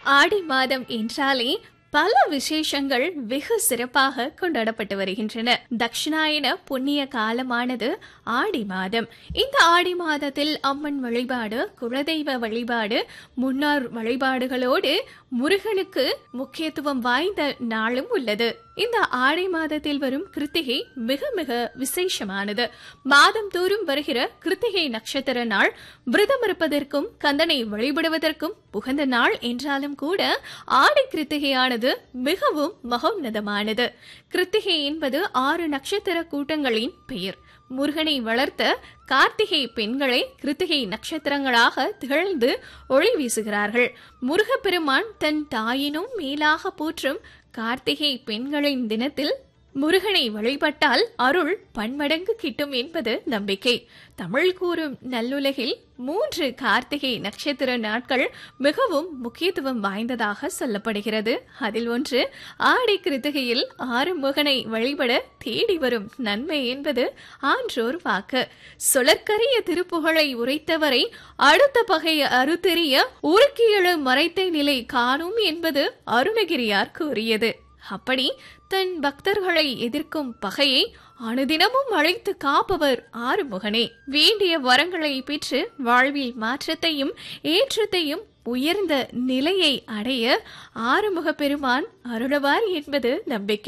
ஆடி மாதம் என்றாலே பல விசேஷங்கள் வெகு சிறப்பாக கொண்டாடப்பட்டு வருகின்றன தட்சிணாயன புண்ணிய காலமானது ஆடி மாதம் இந்த ஆடி மாதத்தில் அம்மன் வழிபாடு குலதெய்வ வழிபாடு முன்னோர் வழிபாடுகளோடு முருகனுக்கு முக்கியத்துவம் வாய்ந்த நாளும் உள்ளது இந்த ஆடி மாதத்தில் வரும் கிருத்திகை மிக மிக விசேஷமானது மாதம் தோறும் வருகிற கிருத்திகை நட்சத்திர நாள் விரதம் இருப்பதற்கும் கந்தனை வழிபடுவதற்கும் உகந்த நாள் என்றாலும் கூட ஆடி கிருத்திகையானது மிகவும் மகோன்னதமானது கிருத்திகை என்பது ஆறு நட்சத்திர கூட்டங்களின் பெயர் முருகனை வளர்த்த கார்த்திகை பெண்களை கிருத்திகை நட்சத்திரங்களாக திகழ்ந்து ஒளி வீசுகிறார்கள் முருகப்பெருமான் தன் தாயினும் மேலாக போற்றும் கார்த்திகை பெண்களின் தினத்தில் முருகனை வழிபட்டால் அருள் பன்மடங்கு கிட்டும் என்பது நம்பிக்கை தமிழ் கூறும் நல்லுலகில் மூன்று கார்த்திகை நட்சத்திர நாட்கள் மிகவும் முக்கியத்துவம் வாய்ந்ததாக சொல்லப்படுகிறது அதில் ஒன்று ஆடி கிருத்திகையில் ஆறுமுகனை வழிபட தேடி வரும் நன்மை என்பது ஆன்றோர் வாக்கு சொலற்கரிய திருப்புகழை உரைத்தவரை அடுத்த பகைய அறுத்தெறிய உருக்கியெழு மறைத்த நிலை காணும் என்பது அருணகிரியார் கூறியது அப்படி தன் பக்தர்களை எதிர்க்கும் பகையை அனுதினமும் அழைத்து காப்பவர் ஆறுமுகனே வேண்டிய வரங்களை பெற்று வாழ்வில் மாற்றத்தையும் ஏற்றத்தையும் உயர்ந்த நிலையை அடைய ஆறுமுக பெருமான் அருளவார் என்பது நம்பிக்கை